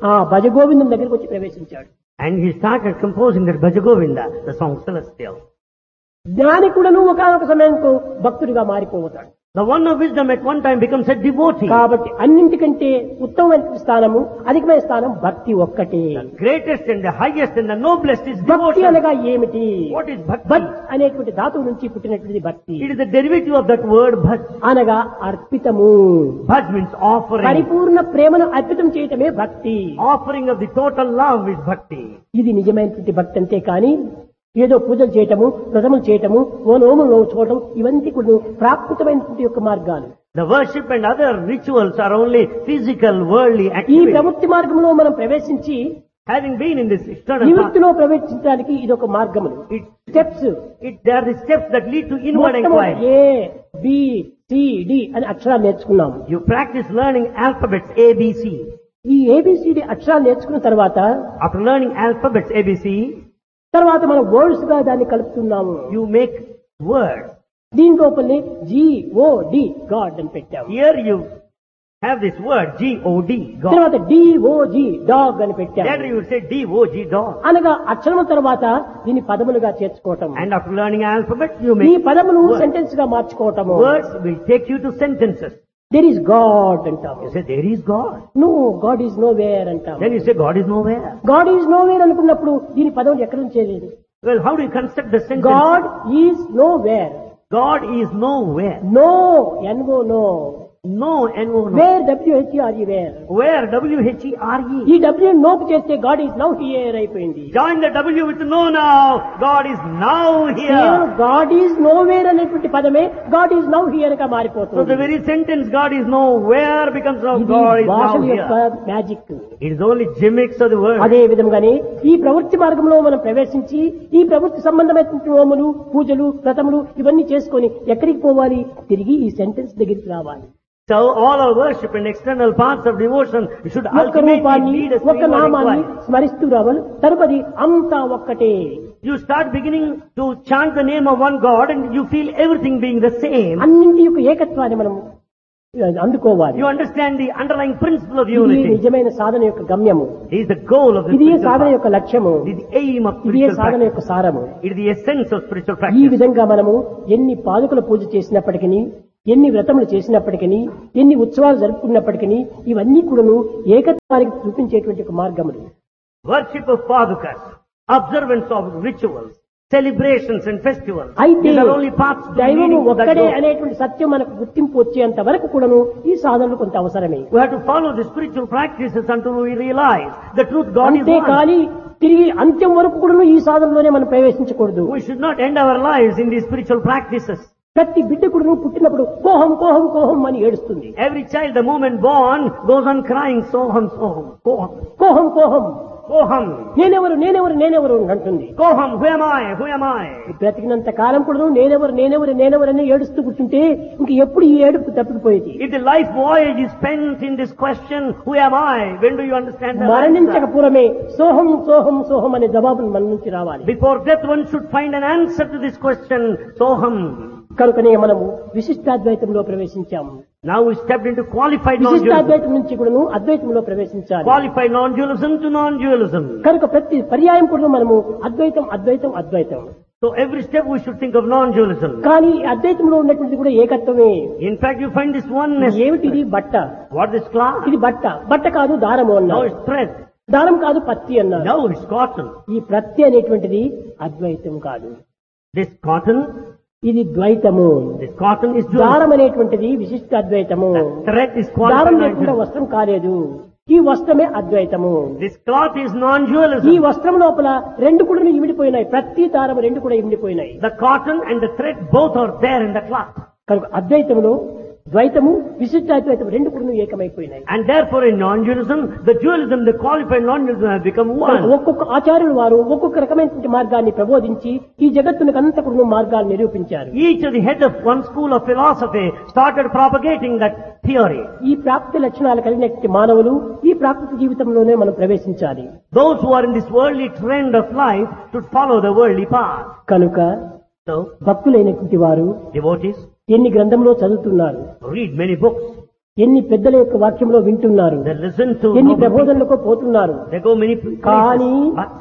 ఆ భజగోవిందం దగ్గరికి వచ్చి ప్రవేశించాడు And he started composing that Bhajagovinda, the song Celestial. జ్ఞాని కూడాను ఒకనొక సమయంలో భక్తుడిగా మారిపోతాడు The one of wisdom at one time becomes a devotee. కాబట్టి అన్నింటికంటే ఉత్తమమైన స్థానము అధికమైన స్థానం భక్తి ఒక్కటే Greatest and the highest and the noblest is భక్తి devotion. అనగా ఏమిటి What is భజ్ bhakti? అనేటువంటి ధాతువు నుంచి పుట్టినటువంటిది భక్తి It is the derivative of that word bhaj. అనగా అర్పితము Bhaj means offering. పరిపూర్ణ ప్రేమను అర్పితం చేయటమే భక్తి Offering of the total love is bhakti. ఇది నిజమైనటువంటి భక్తి అంతే కానీ ఏదో పూజలు చేయటము వ్రతములు చేయటము ఓ నోములు నోచుకోవటం ఇవన్నీ కూడా ప్రాకృతమైనటువంటి యొక్క మార్గాలు The worship and other rituals are only physical, worldly ఈ activities. ప్రవృత్తి మార్గంలో మనం ప్రవేశించి Having been in this external path, నివృత్తిలో ప్రవేశించడానికి ఇది ఒక మార్గములు it, steps it, they are the steps that lead to inward inquiry. A B C D అని అక్షరాలు నేర్చుకున్నాము You practice learning alphabets A, B, C. ఈ ఏబిసిడి అక్షరాలు నేర్చుకున్న తర్వాత After learning alphabets A, B, C, తర్వాత మనం వర్డ్స్ గా దాన్ని కలుపుతున్నాము you make words. దీని లోపలనే జి ఓ డి గాడ్ అని పెట్టాము Here you have this word G-O-D, God. తర్వాత డిఓజి డాగ్ అని పెట్టాము Later you would say D-O-G, dog. అనగా అక్షరముల తర్వాత దీన్ని పదములుగా చేర్చుకోవటం And after learning alphabet, you ఈ make పదమును words. సెంటెన్స్ గా మార్చుకోవటము Words will take you to sentences. There is God అంటాము You say, there is God. No God is nowhere అంటాము Then you say, God is nowhere. God is nowhere అనుకున్నప్పుడు దీని పదములు ఎక్కడ నుంచి Well, how do you construct the sentence? God is nowhere God is nowhere. No N O no No, N-O, no. Where W H R E where Where? W-H-E-R-E. ఈ W నోపు చేస్తే God is now here అయిపోయింది Join the W with no now. God is now here. God is nowhere అనేటువంటి పదమే God is now here గా So the మారిపోతుంది very sentence God is nowhere becomes now ఇది God is now భాషల యొక్క here. Magic It is only gimmicks of the word. అదే విధంగానే ఈ ప్రవృత్తి మార్గంలో మనం ప్రవేశించి ఈ ప్రవృత్తి సంబంధమైనటువంటి హోములు పూజలు వ్రతములు ఇవన్నీ చేసుకొని ఎక్కడికి పోవాలి తిరిగి ఈ సెంటెన్స్ దగ్గరికి రావాలి So all our worship and external parts of devotion should ఒక్క ultimately రూపాన్ని lead us to ఒక్క inward నామాన్ని inquiry. స్మరిస్తూ రావాలి తదుపరి అంతా ఒక్కటే You start beginning to chant the name of one God and you feel everything being the same. అన్నింటి యొక్క ఏకత్వాన్ని మనం అందుకోవాలి You understand the underlying principle of ఇది unity. నిజమైన సాధన యొక్క గమ్యము It is the goal of the ఇది spiritual సాధన path. యొక్క లక్ష్యము It is the aim of ఇది spiritual సాధన practice. యొక్క సారము It is the essence of spiritual ఈ practice. విధంగా మనము ఎన్ని పాదుకల పూజ చేసినప్పటికీ ఎన్ని వ్రతములు చేసినప్పటికీ ఎన్ని ఉత్సవాలు జరుపుకున్నప్పటికీ ఇవన్నీ కూడాను ఏకత్వానికి చూపించేటువంటి ఒక మార్గములు Worship of Padukas, observance of rituals, celebrations and festivals. అయితే These are only paths to దైవము leading to that ఒక్కడే goal. అనేటువంటి సత్యం మనకు గుర్తింపు వచ్చేంత వరకు కూడాను ఈ సాధనలు కొంత అవసరమే We have to follow the spiritual practices until we realize the truth God is అంతే one. కానీ తిరిగి అంత్యం వరకు కూడాను ఈ సాధనలోనే మనం ప్రవేశించకూడదు We should not end our lives in these spiritual practices. ప్రతి బిడ్డ కూడాను పుట్టినప్పుడు కోహం కోహం కోహం అని ఏడుస్తుంది Every child, the moment born, goes on crying, soham, soham, koham, కోహం కోహం koham, నేనెవరు నేనెవరు నేనెవరు అని అంటుంది koham, who am I, who am I? బ్రతికినంత కాలం కూడా నేనెవరు నేనెవరు నేనెవరు అని ఏడుస్తూ కూర్చుంటే ఇంక ఎప్పుడు ఈ ఏడుపు తప్పిపోయేది If the life voyage is spent in this question, who am I? When do you understand the మరణించక answer? పూర్వమే సోహం సోహం సోహం అనే జవాబును మన నుంచి రావాలి Before death, one should find an answer to this question, soham. కనుకనే మనము విశిష్టాద్వైతంలో ప్రవేశించాము Now we stepped into qualified non-dualism. విశిష్టాద్వైతం నుంచి కూడాను అద్వైతంలో ప్రవేశించాలి Qualified non-dualism to non-dualism. కనుక ప్రతి పర్యాయం కూడా మనము అద్వైతం అద్వైతం అద్వైతం So every step we should think of non-dualism. కానీ ఈ అద్వైతంలో ఉన్నటువంటిది కూడా ఏకత్వమే In fact, you find this oneness. ఏమిటిది బట్ట What is cloth? ఇది బట్ట బట్ట కాదు దారము Now అన్నారు it's thread. దారం కాదు పత్తి అన్నారు Now it's cotton. ఈ ప్రత్తి అనేటువంటిది అద్వైతం కాదు This cotton, ఇది ద్వైతము this cotton is dual. దారం అనేటువంటిది విశిష్ట అద్వైతము Thread is దారం qualified లేకుండా non-dualism. వస్త్రం కాలేదు ఈ వస్త్రమే అద్వైతము This cloth is ఈ non-dualism. వస్త్రం లోపల రెండు కూడా ఇమిడిపోయినాయి ప్రతి దారం రెండు కూడా ఇమిడిపోయినాయి The cotton and the thread both are there in the cloth. కనుక అద్వైతములో ద్వైతము విశిష్టాద్వైతం రెండు కూడా ఏకమైపోయినాయి And therefore in non-dualism, the dualism, the qualified non-dualism have become కనుక one. ఒక్కొక్క ఆచార్యులు వారు ఒక్కొక్క రకమైనటువంటి మార్గాన్ని ప్రబోధించి ఈ జగత్తునికి అంతా కూడా మార్గాన్ని నిరూపించారు Each of the head of one school of philosophy started propagating that theory. ఈ ప్రాప్తి లక్షణాలు కలిగినటువంటి మానవులు ఈ ప్రాకృతిక జీవితంలోనే మనం ప్రవేశించాలి Those who are in this worldly trend of life should follow the worldly path. కనుక So, భక్తులైనటువంటి వారు devotees, ఎన్ని గ్రంథంలో చదువుతున్నారు read many books. ఎన్ని పెద్దల యొక్క వాక్యంలో వింటున్నారు They listen to ఎన్ని noble people. ప్రబోధనలకు పోతున్నారు They go many places. కానీ But,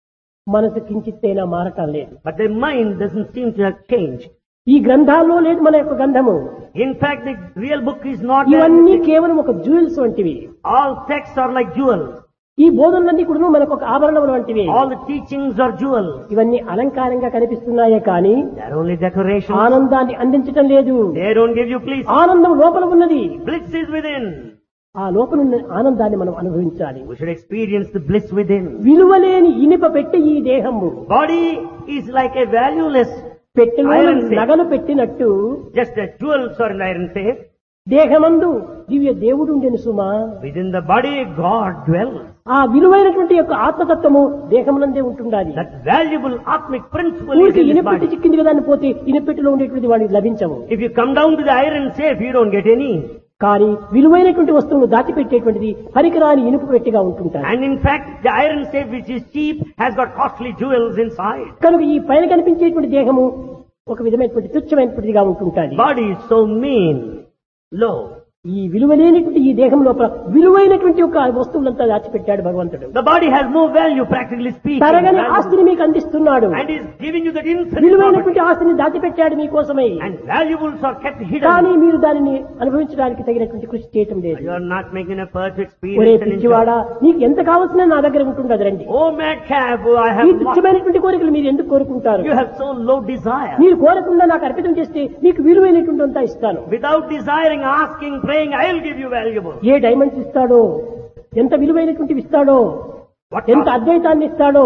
మనసు కించిత్తైనా మారటం లేదు but their mind doesn't seem to have changed. ఈ గ్రంథాల్లో లేదు మన యొక్క గంధము In fact, the real book is not there. ఇవన్నీ కేవలం ఒక జ్యువెల్స్ వంటివి All texts are like jewels. ఈ బోధనలన్నీ కూడా మనకు ఒక ఆభరణములు వంటివి All the teachings are jewels. ఇవన్నీ అలంకారంగా కనిపిస్తున్నాయే కానీ They're only decorations. ఆనందాన్ని అందించటం లేదు They don't give you bliss. ఆనందం లోపల ఉన్నది Bliss is within. ఆ లోపల ఉన్న ఆనందాన్ని మనం అనుభవించాలి We should experience the bliss within. విలువలేని ఇనుప పెట్టి ఈ దేహము Body is like a valueless, పెట్టెలో Iron safe. నగలు పెట్టినట్టు just as jewels are in iron safe. దేహమందు దివ్య దేవుడు ఉండెను సుమా Within the body, God dwells. ఆ విలువైనటువంటి యొక్క ఆత్మతత్వము దేహమునందే ఉంటుండాలి That valuable atmic principle is ఊరికి in this ఇనపెట్టి body. చిక్కింది కదా అని పోతే ఇనపెట్టిలో ఉండేటువంటి వాడికి లభించవు If you come down to the iron safe, you don't get any. కానీ విలువైనటువంటి వస్తువును దాచిపెట్టేటువంటిది పరికరాని ఇనుపు పెట్టిగా ఉంటుంటారు And in fact, the iron safe which is cheap has got costly jewels inside. కనుక ఈ పైన కనిపించేటువంటి దేహము ఒక విధమైనటువంటి తుచ్చమైనటువంటిదిగా ఉంటుంటాది Body is so mean, low. ఈ విలువలేనటువంటి ఈ దేహం లోపల విలువైనటువంటి ఒక వస్తువులంతా దాచిపెట్టాడు భగవంతుడు The body has no value, practically speaking. తరగని valuable. ఆస్తిని మీకు అందిస్తున్నాడు And is giving you that infinite property. విలువైనటువంటి ఆస్తిని దాచిపెట్టాడు మీకోసమై And valuables are kept కానీ hidden. మీరు దానిని అనుభవించడానికి తగినటువంటి కృషి చేయటం లేదు You are not making a effort to ఒరే experience and enjoy. పిచ్చివాడా నీకు ఎంత కావాల్సిన నా దగ్గర ఉంటుండదు రండి Oh madcap, I ఈ have not. తుచ్చమైనటువంటి కోరికలు మీరు ఎందుకు కోరుకుంటారు You have so low desire. మీరు కోరకుండా నాకు అర్పితం చేస్తే మీకు విలువైనటువంటి అంతా ఇస్తాను Without desiring, asking, praying, I will give you valuable. ఏ డైమండ్స్ ఇస్తాడో ఎంత విలువైనటువంటివి ఇస్తాడో What, ఎంత cost- అద్వైతాన్ని ఇస్తాడో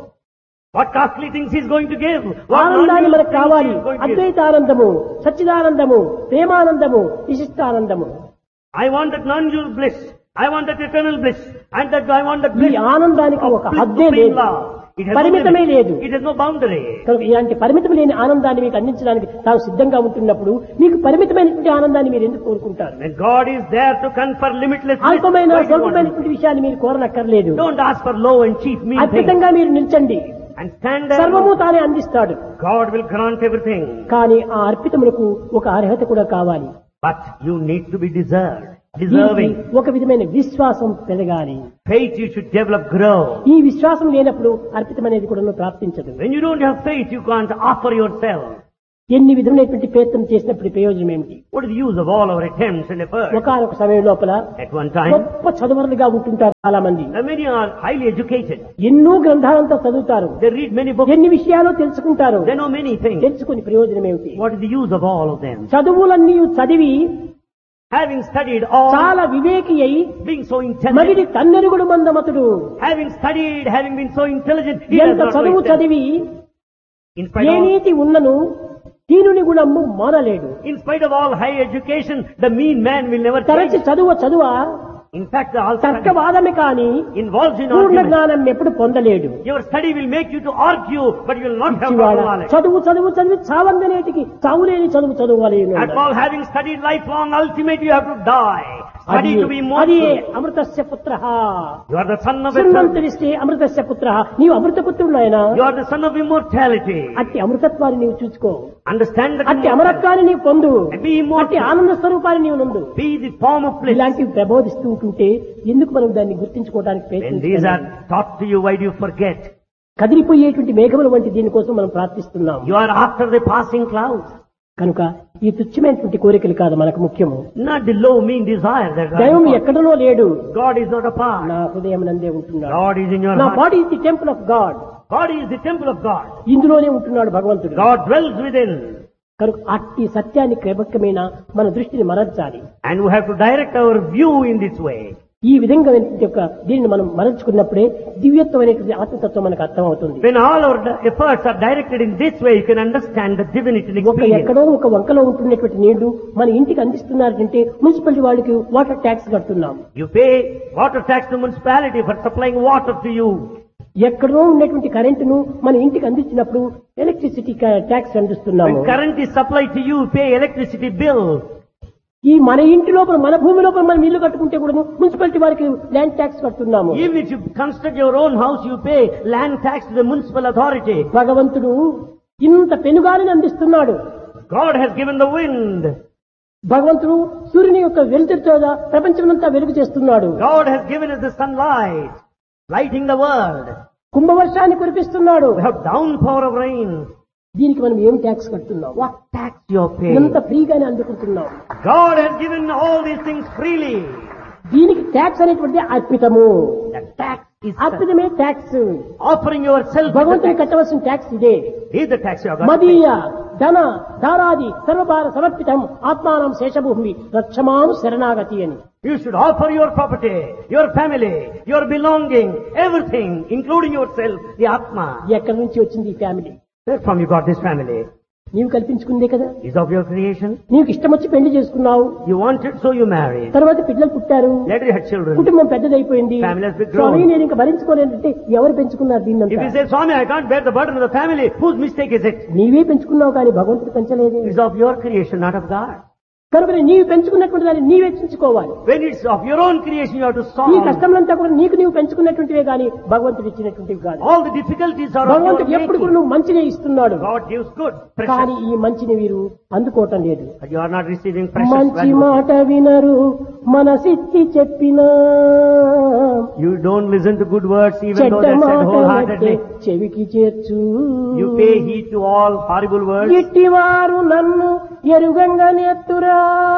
what costly things he is going to give? What ఆనందాన్ని non-dual మనకు things కావాలి he is going to give? అద్వైతానందము సచ్చిదానందము ప్రేమానందము విశిష్టానందము I want that non-dual bliss. I want that eternal bliss. And that I want that ఈ bliss ఆనందానికి of ఒక bliss హద్దే supreme లేదు love. It has no పరిమితమే limit. లేదు It has no boundary. కనుక ఇలాంటి పరిమితం లేని ఆనందాన్ని మీకు అందించడానికి తాను సిద్ధంగా ఉంటున్నప్పుడు మీకు పరిమితమైనటువంటి ఆనందాన్ని మీరు ఎందుకు కోరుకుంటారు When God is there to confer limitless bliss, అల్పమైన why do you want it? స్వల్పమైనటువంటి విషయాన్ని మీరు కోరనక్కర్లేదు Don't ask for low and cheap mean things. అద్భుతంగా మీరు నిల్చండి And stand there. సర్వము తానే అందిస్తాడు God will grant everything. కానీ ఆ అర్పితములకు ఒక అర్హత కూడా కావాలి But you need to be deserved. దీనికి Deserving. ఒక విధమైన విశ్వాసం పెరగాలి Faith you should develop, grow. ఈ విశ్వాసం లేనప్పుడు అర్పితం అనేది కూడా ప్రాప్తించదు When you don't have faith, you can't offer yourself. ఎన్ని విధమైనటువంటి ప్రయత్నం చేసినప్పుడు ప్రయోజనం ఏమిటి What is the use of all our attempts and efforts? ఒకనొక సమయం లోపల At one time, గొప్ప చదువరులుగా ఉంటుంటారు చాలా మంది uh, many are highly educated. ఎన్నో గ్రంథాలంతా చదువుతారు They read many books. ఎన్ని విషయాలు తెలుసుకుంటారు They know many things. తెలుసుకుని ప్రయోజనం ఏమిటి What is the use of all of them? చదువులన్నీ చదివి Having studied all, చాలా వివేకి అయి being so intelligent, మగిడి తన్నెరుగుడు మందమతుడు having studied, having been so intelligent, he does ఎంత not know చదువు himself. చదివి In spite, ఏ of, నీతి ఉన్నను దీనుని గుణము మానలేడు in spite of all high education, the mean man will never తరచి change. చదువు చదువ In fact, the all study తర్కవాదమే కాని involves in Purna argument. జ్ఞానం ఎప్పుడు పొందలేడు Your study will make you to argue, but you will not have పిచ్చివాడ, proper knowledge. చదువు చదువు చదివి చావందనేటికి చావులేని చదువు చదువులేను At all, having studied lifelong, ultimately you have to die. అది Study to be అది immortal. అమృతస్య పుత్ర You are the son of eternity. శృణ్వంతరిస్తే అమృతస్య పుత్ర నీవు అమృతపుత్రుడు ఆయన You are the son of immortality. అట్టి అమృతత్వాన్ని నీవు చూసుకో Understand that అట్టి immortality. అమరత్వాన్ని నీవు పొందు And be immortal. అట్టి ఆనంద స్వరూపాన్ని నీవు నందు Be the form of bliss. ఇలాంటివి ప్రబోధిస్తూ ఉంటుంటే ఎందుకు మనం దాన్ని గుర్తించుకోవడానికి When these ప్రయత్నిస్తాం are taught to you, why do you forget? కదిలిపోయేటువంటి మేఘముల వంటి దీనికోసం మనం ప్రార్థిస్తున్నాం You are after the passing clouds. కనుక ఈ తుచ్చమైనటువంటి కోరికలు కాదు మనకు ముఖ్యము Not the low, mean desire that దైవం God, ఎక్కడనో లేడు God is not apart. నా హృదయం నందే ఉంటున్నాడు God is in your నా heart. Body is the temple of God God is the temple of God. ఇందులోనే ఉంటున్నాడు భగవంతుడు God dwells within. కనుక అట్టి సత్యాన్ని క్రమక్రమేణ మన దృష్టిని మరల్చాలి And we have to direct our view in this way. ఈ విధంగా యొక్క దీనిని మనం మరల్చుకున్నప్పుడే దివ్యత్వమైనటువంటి ఆత్మతత్వం మనకు అర్థమవుతుంది When all our efforts are directed in this way, you can understand the divinity and ఒక experience. ఎక్కడో ఒక వంకలో ఉంటున్నటువంటి నీళ్లు మన ఇంటికి అందిస్తున్నారంటే మున్సిపాలిటీ వాళ్ళకి వాటర్ ట్యాక్స్ కడుతున్నాం You pay water tax to municipality for supplying water to you. ఎక్కడో ఉన్నటువంటి కరెంటును మన ఇంటికి అందించినప్పుడు ఎలక్ట్రిసిటీ ట్యాక్స్ అందిస్తున్నాము When current is supplied to you, pay electricity bill. ఈ మన ఇంటి లోపల మన భూమి లోపల మనం ఇల్లు కట్టుకుంటే కూడా మున్సిపాలిటీ వారికి ల్యాండ్ ట్యాక్స్ కడుతున్నాము Even if you construct your own house, you pay land tax to the municipal authority. భగవంతుడు ఇంత పెనుగాలిని అందిస్తున్నాడు God has given the wind. భగవంతుడు సూర్యుని యొక్క వెలుతురుతో ప్రపంచమంతా వెలుగు చేస్తున్నాడు God has given us the sunlight, lighting the world. కుంభవర్షాన్ని కురిపిస్తున్నాడు We have downpour of rain. దీనికి మనం ఏం ట్యాక్స్ కడుతున్నాం What tax you are paying? ఎంత ఫ్రీగానే అందుకుంటున్నాం God has given all these things freely. దీనికి ట్యాక్స్ అనేటువంటి అర్పితము The tax is అర్పితమే tax offering yourself. is the భగవంతుని tax. కట్టవలసిన ట్యాక్స్ ఇదే Is the tax you have got to మదీయ pay. ధన ధారాది సర్వభార సమర్పితం ఆత్మానం శేషభూమి రక్షమాను శరణాగతి అని You should offer your property, your family, your belonging, everything, including yourself, the Atma. ఎక్కడి నుంచి వచ్చింది ఈ family Where from you got this family? నీవు కల్పించుకుందే కదా Is of your creation. నీకు ఇష్టం వచ్చి పెళ్లి చేసుకున్నావు You wanted, so you married. తర్వాత పిల్లలు పుట్టారు Later you had children. కుటుంబం పెద్దదైపోయింది Family has been grown. స్వామి నేను ఇంకా భరించుకోలేనంటే ఎవరు పెంచుకున్నారు If you దీన్నంతా say, Swami, I can't bear the burden of the family, whose mistake is it? నీవే పెంచుకున్నావు కానీ భగవంతుడు పెంచలేదు It's of your creation, not of God. కనుక నీవు పెంచుకున్నటువంటి దాన్ని నీవే చించుకోవాలి When it's of your own creation, you have to ఈ solve. కష్టములంతా కూడా నీకు నీవు పెంచుకున్నటువంటివే కానీ భగవంతుడు ఇచ్చినటువంటివి కాదు All the difficulties are of your భగవంతుడు ఎప్పుడు కూడా making. నువ్వు మంచినే ఇస్తున్నాడు God gives good, కానీ precious. ఈ మంచిని వీరు అందుకోవటం లేదు But you are not receiving precious మంచి value. మాట వినరు మనసిచ్చి చెప్పినా You don't listen to good words even though చెడ్డ they're said మాట wholeheartedly. చెవికి చేర్చు You pay heed to all horrible words. ఇట్టివారు నన్ను ఎరుగంగా నెత్తురా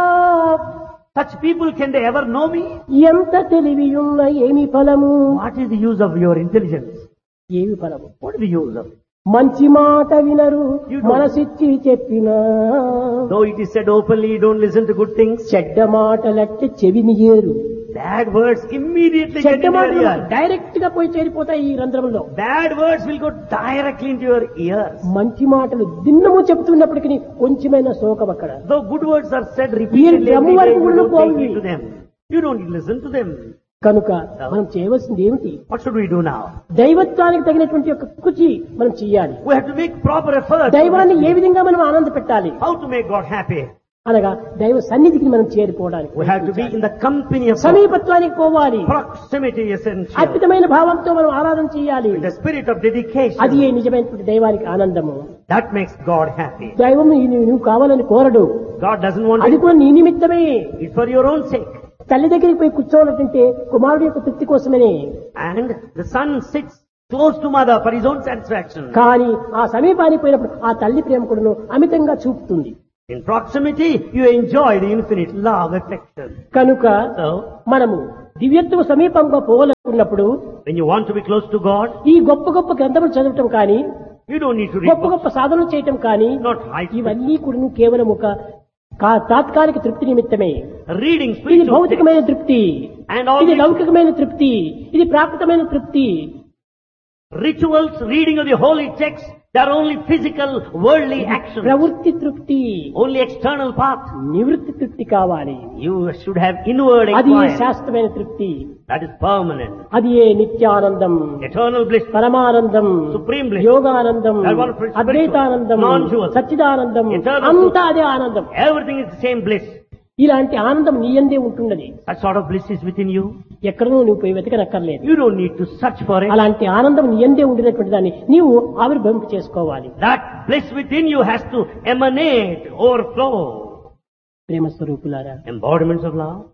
Such people, can they ever know me? ఎంత తెలివియున్న ఏమి ఫలము What is the use of your intelligence? ఏమి ఫలము What is the use of it? మంచి మాట వినరు You don't. మనసిచ్చి చెప్పినా Though it is said openly, you don't listen to good things. చెడ్డ మాటలట్టి చెవిని ఏరు Bad words immediately get చెడ్డ into your మాటలు ear. డైరెక్ట్ గా పోయి చేరిపోతాయి ఈ రంధ్రంలో Bad words will go directly into your ears. మంచి మాటలు దిన్నము చెప్తున్నప్పటికీ కొంచెమైన శోకం అక్కడ Though good words are said repeatedly, Jammu every day, వరకు you కూడా don't take పోయి. heed to them. You don't listen to them. కనుక మనం చేయవలసింది ఏమిటి What should we do now? దైవత్వానికి తగినటువంటి యొక్క కృషి మనం చెయ్యాలి We have to make proper effort. దైవాన్ని ఏ విధంగా మనం ఆనంద పెట్టాలి How to make God happy? అనగా దైవ సన్నిధికి మనం చేరిపోవడానికి We have to be in the company of God. సమీపత్వానికి పోవాలి Proximity is essential. అద్భుతమైన భావంతో మనం ఆరాధన చేయాలి The spirit of dedication. అది ఏ నిజమైనటువంటి దైవానికి ఆనందము That makes God happy. దైవం నీ- నువ్వు కావాలని కోరడు God doesn't want అది it. కూడా నీ నిమిత్తమే It's for your own sake. తల్లి దగ్గరికి పోయి కూర్చోవాలంటే కుమారుడు యొక్క తృప్తి కోసమనే And the son sits close to mother for his own satisfaction. కానీ ఆ సమీపానికి పోయినప్పుడు ఆ తల్లి ప్రేమ కూడాను అమితంగా చూపుతుంది In proximity, you enjoy the infinite love, affection. కనుక So, మనము దివ్యత్వ సమీపంగా పోవాలనుకున్నప్పుడు when you want to be close to God, ఈ గొప్ప గొప్ప గ్రంథములు చదవటం కానీ you don't need to read గొప్ప books, గొప్ప సాధనలు చేయటం కానీ not high ఇవన్నీ కూడా కేవలం ఒక కా- తాత్కాలిక తృప్తి నిమిత్తమే reading ఇది spiritual things. భౌతికమైన తృప్తి And all ఇది these లౌకికమైన తృప్తి ఇది ప్రాకృతమైన తృప్తి rituals, reading of the holy texts, they are only physical, worldly actions. ప్రవృత్తి తృప్తి Only external path. నివృత్తి తృప్తి కావాలి You should have inward అది ఏ inquiry. శాశ్వతమైన తృప్తి That is permanent. అది ఏ నిత్యానందం Eternal bliss. పరమానందం Supreme bliss. Yoganandam That one spiritual. అద్వైతానందం Non-dual. సచ్చిదానందం Eternal అంతా అదే ఆనందం Everything is the same bliss. ఇలాంటి ఆనందం నీ అందే ఉంటున్నది That sort of bliss is within you. ఎక్కడనూ నువ్వు పోయి వెతకనక్కర్లేదు You don't need to search for it. అలాంటి ఆనందం నీ అందే ఉండినటువంటి దాన్ని నీవు ఆవిర్భవింపు చేసుకోవాలి That bliss within you has to emanate, overflow. ప్రేమ స్వరూపులారా Embodiments of love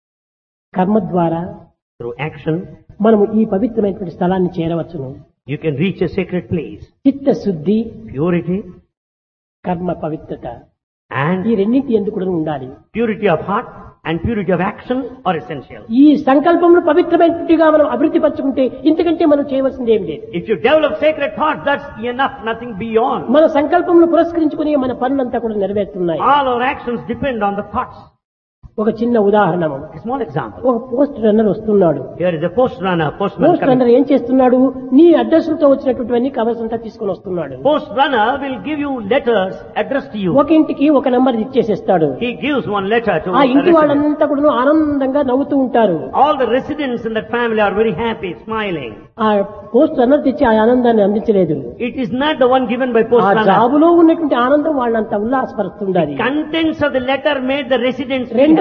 కర్మ ద్వారా through action. మనము ఈ పవిత్రమైనటువంటి స్థలాన్ని చేరవచ్చును You can reach a sacred place. చిత్తశుద్ధి Purity కర్మ పవిత్రత and ఈ రెండింటి ఎందుకు కూడా ఉండాలి purity of heart and purity of action are essential. ఈ సంకల్పంలో పవిత్రమైనట్టుగా మనం అభివృద్ధి పరచుకుంటే ఇంతకంటే మనం చేయవలసింది ఏం లేదు If you develop sacred thought, that's enough, nothing beyond. మన సంకల్పంలో పురస్కరించుకుని మన పనులంతా కూడా నెరవేరుతున్నాయి All our actions depend on the thoughts. ఒక చిన్న ఉదాహరణము A small example. ఒక పోస్ట్ రన్నర్ వస్తున్నాడు Here is a post runner, postman post coming. Runner ఏం చేస్తున్నాడు నీ అడ్రస్లతో వచ్చినటువంటివన్నీ కవర్స్ అంతా తీసుకొని వస్తున్నాడు Post runner will give you letters addressed to you. ఒక ఇంటికి ఒక నంబర్ ఇచ్చేసేస్తాడు He gives one letter to ఆ the ఇంటి resident. వాళ్ళంతా కూడా ఆనందంగా నవ్వుతూ ఉంటారు All the residents in that family are very happy, smiling. ఆ పోస్ట్ రన్నర్ తెచ్చి ఆ ఆనందాన్ని అందించలేదు It is not the one given by post ఆ runner. జాబులో ఉన్నటువంటి ఆనందం వాళ్ళంతా ఉల్లాసపరుస్తుంది Contents of the letter made the residents feel రెండో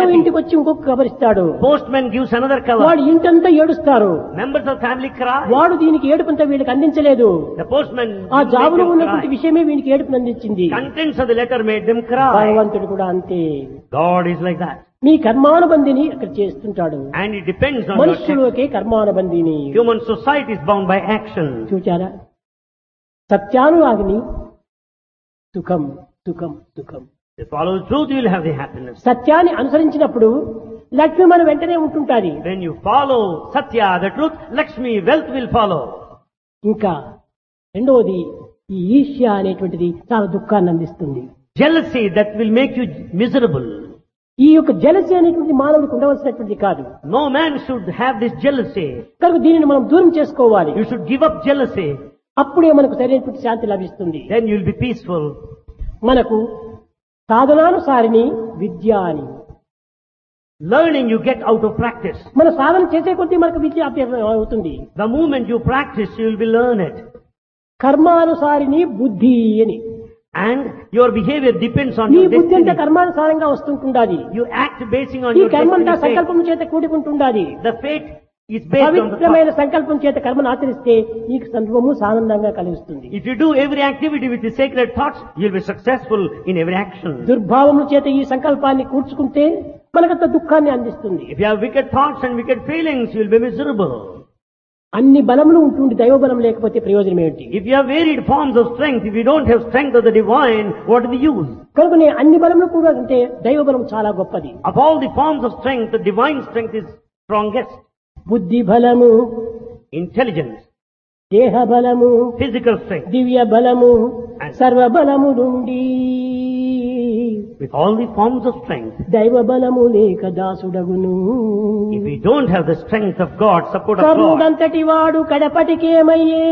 happy. ఇంటికి వచ్చి ఇంకొక కవర్ ఇస్తాడు Postman gives another cover. వాడు ఇంటంతా ఏడుస్తారు Members of family cry. వాడు దీనికి ఏడుపంతా వీళ్ళకి అందించలేదు The postman ఆ made జాబులో them ఉన్నటువంటి cry. విషయమే వీనికి ఏడుపుని అందించింది Contents of the letter made them cry. భగవంతుడు కూడా అంతే God is like that. మీ కర్మానుబంధిని అక్కడ చేస్తుంటాడు And it depends on your action. మనుష్యులకే కర్మానుబంధిని Human society is bound by action. చూచారా సత్యానురాగిని సుఖం సుఖం సుఖం If you follow the truth, you will have the happiness. సత్యాన్ని అనుసరించినప్పుడు లక్ష్మి మన వెంటనే ఉంటుంటాది When you follow Satya, the truth, Lakshmi, wealth will follow. ఇంకా రెండవది ఈ ఈర్ష్య అనేటువంటిది చాలా దుఃఖాన్ని అందిస్తుంది Jealousy that will make you miserable. ఈ యొక్క జలసి అనేటువంటి మానవుడికి ఉండవలసినటువంటిది కాదు No man should have this jealousy. కనుక దీనిని మనం దూరం చేసుకోవాలి You should give up jealousy. అప్పుడే మనకు సరైనటువంటి శాంతి లభిస్తుంది Then you will be peaceful. మనకు సాధనానుసారిని విద్య అని Learning you get out of practice. మన సాధన చేసే కొద్దీ మనకు విద్య అభ్యాసం అవుతుంది The moment you practice, you will be learned. కర్మానుసారిని బుద్ధి అని And your behavior depends on ఈ your బుద్ధి అంతా destiny. కర్మానుసారంగా వస్తుంటుండాది You act basing on ఈ your కర్మంతా destiny. fate. సంకల్పం చేత కూడుకుంటుండాది The fate is based on the పవిత్రమైన thought. సంకల్పం చేత కర్మను ఆచరిస్తే నీకు సర్వము ఆనందంగా కలుగుతుంది If you do every activity with the sacred thoughts, you'll be successful in every action. దుర్భావముల చేత ఈ సంకల్పాన్ని కూర్చుకుంటే మనకంత దుఃఖాన్ని అందిస్తుంది If you have wicked thoughts and wicked feelings, you'll be miserable. అన్ని బలములు ఉంటుండి దైవబలం లేకపోతే ప్రయోజనం ఏమిటి If you have varied forms of strength, if you don't have strength of the divine, what is the use? కనుకనే అన్ని బలములు కూడా అంటే దైవబలం చాలా గొప్పది Of all the forms of strength, the divine strength is strongest. బుద్ధి బలము Intelligence, దేహ బలము physical strength, దివ్య బలము సర్వ బలములుండి with all the forms of strength. దైవ బలము లేక దాసుడగును If we don't have the strength of God, support of God, కర్ణుడంతటి వాడు కడపటికేమయ్యే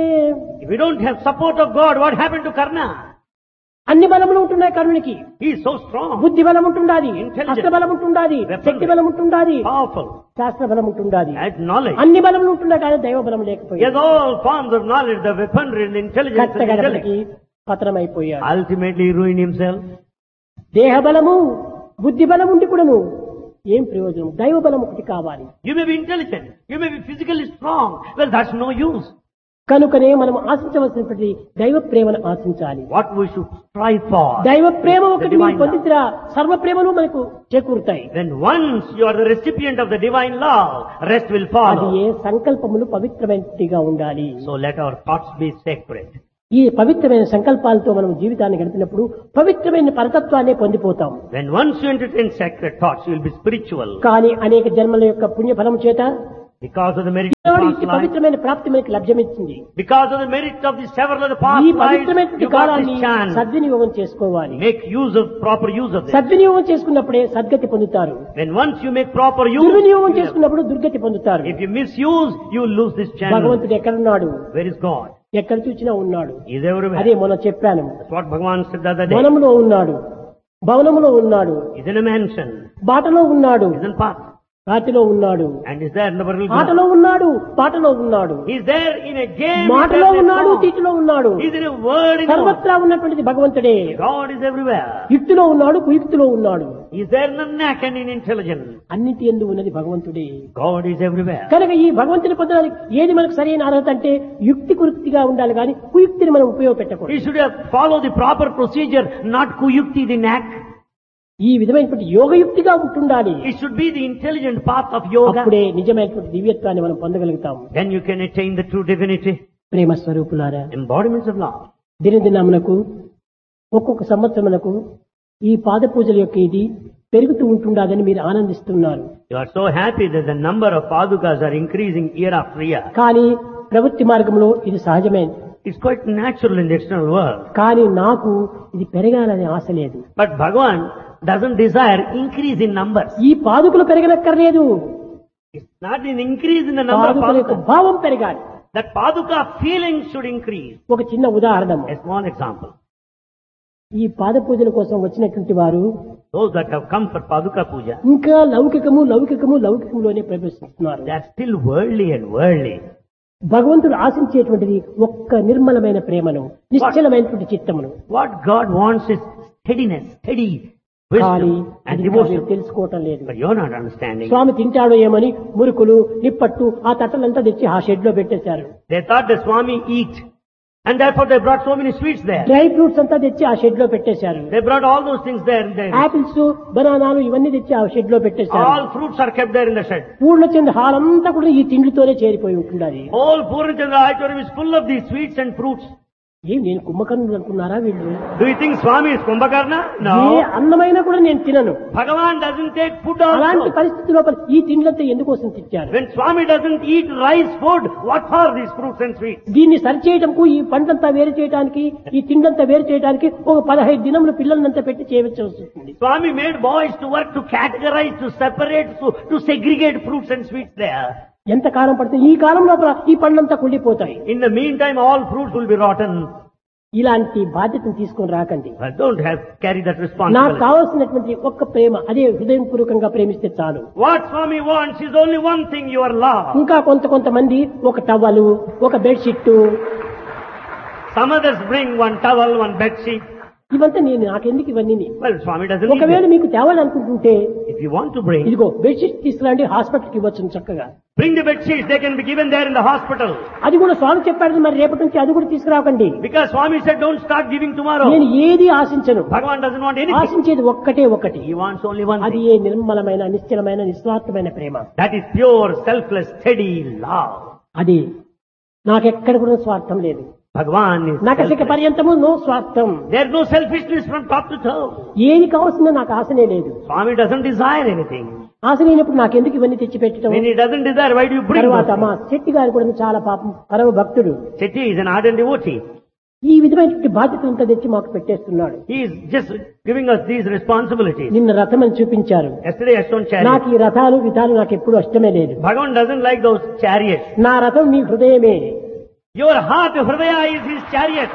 if we don't have support of God, what happened to Karna? అన్ని బలములు ఉంటున్నాయి కర్ణునికి He is so strong, బుద్ధి బలం ఉంటుండాది Intelligent. అస్త్ర బలం ఉంటుండాది Weapon. శక్తి బలం ఉంటుండాది powerful, శాస్త్ర బలం ఉంటుండాది has knowledge. అన్ని బలములు ఉంటున్నాయి కానీ దైవ బలం He లేకపోయింది has all forms of knowledge, the weaponry, the intelligence, and intellect. కట్టగడపటికి పతనమైపోయాడు Ultimately ruin himself. దేహ బలము బుద్ధి బలం ఉండి కూడాను ఏం ప్రయోజనం దైవ బలం ఒకటి కావాలి You may be intelligent, you may be physically strong. Well, that's no use. కనుకనే మనం ఆశించవలసినటువంటి దైవ ప్రేమను ఆశించాలి What we should strive for. దైవ ప్రేమ ఒకటి divine మీరు పొందితేరా సర్వ ప్రేమలు మనకు చేకూరుతాయి Then once you are the recipient of the divine love, rest will అది follow. ఏ సంకల్పములు పవిత్రమైనదిగా ఉండాలి So let our thoughts be sacred. ఈ పవిత్రమైన సంకల్పాలతో మనం జీవితాన్ని గడిపినప్పుడు పవిత్రమైన పరతత్వాన్ని పొందిపోతాం When once you entertain sacred thoughts, you will be spiritual. కానీ అనేక జన్మల యొక్క పుణ్యఫలం చేత Because of the merit of Eenadu past ఇట్టి life, పవిత్రమైన ప్రాప్తి మనకి లభ్యమిచ్చింది because of the merit of the several of the ఈ past lives, పవిత్రమైనటువంటి you got కాలాన్ని this chance. సద్వినియోగం చేసుకోవాలి Make use of, proper use of this. సద్వినియోగం చేసుకున్నప్పుడే సద్గతి పొందుతారు When once you make proper use, దుర్వినియోగం you- చేసుకున్నప్పుడు దుర్గతి పొందుతారు if you misuse, you will lose this channel. భగవంతుడు ఎక్కడున్నాడు Where is God? ఎక్కడ చూసినా ఉన్నాడు He is everywhere. అదే మొన్న చెప్పాను That's what Bhagavan said the other day. వనంలో ఉన్నాడు భవనములో ఉన్నాడు He's in a mansion. బాటలో ఉన్నాడు He's in path. రాతిలో ఉన్నాడు And is there in the burial ఆటలో ground. ఉన్నాడు పాటలో ఉన్నాడు He's there in a game. మాటలో he's there in a ఉన్నాడు song. తీటిలో ఉన్నాడు He's in a word. In a word. సర్వత్రా ఉన్నటువంటిది భగవంతుడే God is everywhere. యుక్తిలో ఉన్నాడు కుయుక్తిలో ఉన్నాడు He's there in the knack and in intelligence. అన్నిటి ఎందు ఉన్నది భగవంతుడే God is everywhere. కనుక ఈ భగవంతుని పొందడానికి ఏది మనకు సరైన అర్హత అంటే యుక్తి కుయుక్తిగా ఉండాలి కానీ కుయుక్తిని మనం He ఉపయోగపెట్టకూడదు should have followed the proper procedure, not kuyukti, the knack. ఈ విధమైనటువంటి యోగయుక్తిగా ఉంటుండాలి It should be the intelligent path of yoga. అప్పుడే నిజమైనటువంటి దివ్యత్వాన్ని మనం పొందగలుగుతాం Then you can attain the true divinity. ప్రేమ స్వరూపులారా Embodiments of love. దినదినమునకు ఒక్కొక్క సంవత్సరమునకు ఈ పాద పూజల యొక్క ఇది పెరుగుతూ ఉంటుండదని మీరు ఆనందిస్తున్నారు You are so happy that the number of padukas are increasing year after year. కానీ ప్రవృత్తి మార్గంలో ఇది సహజమే It's quite natural in the external world. కానీ నాకు ఇది పెరగాలనే ఆశ లేదు But Bhagavan doesn't desire increase in numbers. ఈ పాదుకులు పెరగనక్కర్లేదు It's not an increase in the number of పాదుకుల యొక్క padukas. భావం పెరగాలి That paduka feeling should increase. ఒక చిన్న ఉదాహరణ A small example. ఈ పాద పూజల కోసం వచ్చినటువంటి వారు Those that have come for paduka puja, ఇంకా లౌకికము లౌకికము లౌకికములోనే ప్రవేశిస్తున్నారు they are still worldly and worldly. భగవంతుడు ఆశించేటువంటిది ఒక్క నిర్మలమైన ప్రేమను నిశ్చలమైనటువంటి చిత్తమును What God wants is steadiness, steady, కానీ wisdom, and అది ఇంకా మీరు devotion. తెలుసుకోవటం లేదు But you're not understanding. స్వామి తింటాడో ఏమని మురుకులు నిప్పట్టు ఆ తట్టలంతా తెచ్చి ఆ షెడ్ లో పెట్టేశారు They thought the Swami eat. And therefore they brought so many sweets there. Dry fruits అంతా తెచ్చి ఆ షెడ్ లో పెట్టేశారు They brought all those things there. there. Apples బనానాలు ఇవన్నీ తెచ్చి ఆ షెడ్ లో పెట్టేశారు All fruits are kept there in the shed. Poornachandra hall అంతా కూడా ఈ తిండితోనే చేరిపోయి ఉంటున్నది Whole Purnachandra auditorium is full of these sweets and fruits. ఏం నేను కుంభకర్ణులు అనుకున్నారా వీళ్ళు Do you think Swami is Kumbhakarna? A No. అన్నమైనా కూడా నేను తినను Bhagavan doesn't take food అలాంటి also. పరిస్థితి లోపల ఈ తిండ్లంతా ఎందుకోసం తెచ్చారు When Swami doesn't eat rice food, what for these fruits and sweets? దీన్ని సరిచేయటంకు ఈ పంటంతా వేరు చేయడానికి ఈ తిండంతా వేరు చేయడానికి ఒక పదహైదు దినములు పిల్లలంతా పెట్టి చేయవలసి వస్తుంది Swami made boys to work to categorize, to separate, to, to segregate fruits and sweets there. ఎంత కాలం పడుతుంది ఈ కాలం లోపల ఈ పండ్లంతా కుళ్ళిపోతాయి In the meantime, all fruits will be rotten. ఇలాంటి బాధ్యతను తీసుకొని రాకండి But don't have carry that నాకు responsibility. కావాల్సినటువంటి ఒక్క ప్రేమ అదే హృదయం పూర్వకంగా ప్రేమిస్తే చాలు What Swami wants is only one thing, your love. ఇంకా కొంత కొంతమంది ఒక టవలు ఒక bedsheet Some others bring one towel, one bed sheet. ఇవంతా నేను నాకెందుకు ఇవన్నీ Well, Swami doesn't need ఒకవేళ it. మీకు తేవాలనుకుంటుంటే If you want to bring, ఇదిగో బెడ్షీట్ తీసుకురండి హాస్పిటల్కి ఇవ్వచ్చు చక్కగా bring the bed sheets. They can be given there in the hospital. అది కూడా స్వామి చెప్పాడు మరి రేపటి నుంచి అది కూడా తీసుకురాకండి Because Swami said, don't start giving tomorrow. నేను ఏది ఆశించను Bhagavan doesn't want anything. ఆశించేది ఒక్కటే ఒకటి He wants only one అది thing. ఏ నిర్మలమైన నిశ్చలమైన నిస్వార్థమైన ప్రేమ That is pure, selfless, steady love. అది నాకెక్కడ కూడా స్వార్థం లేదు Bhagavan is నకసిక selfless. పర్యంతము నో స్వార్థం There's no selfishness from top to toe. ఏది కావాల్సిందో నాకు ఆశనే లేదు Swami doesn't desire anything. ఆశ లేనప్పుడు నాకెందుకు ఇవన్నీ తెచ్చి పెట్టడం When he doesn't desire, why do you bring తర్వాత those మా things? శెట్టి గారు కూడా చాలా పాపం పరమ భక్తుడు Chetty is an ardent devotee. ఈ విధమైనటువంటి బాధ్యతలంతా తెచ్చి మాకు పెట్టేస్తున్నాడు He is just giving us these responsibilities. నిన్న రథం అని చూపించారు Yesterday I shown నాకు chariot. ఈ రథాలు విధాలు నాకు ఎప్పుడు అష్టమే లేదు Bhagavan doesn't like those chariots. నా రథం మీ హృదయమే Your heart, Hridaya, is his chariot.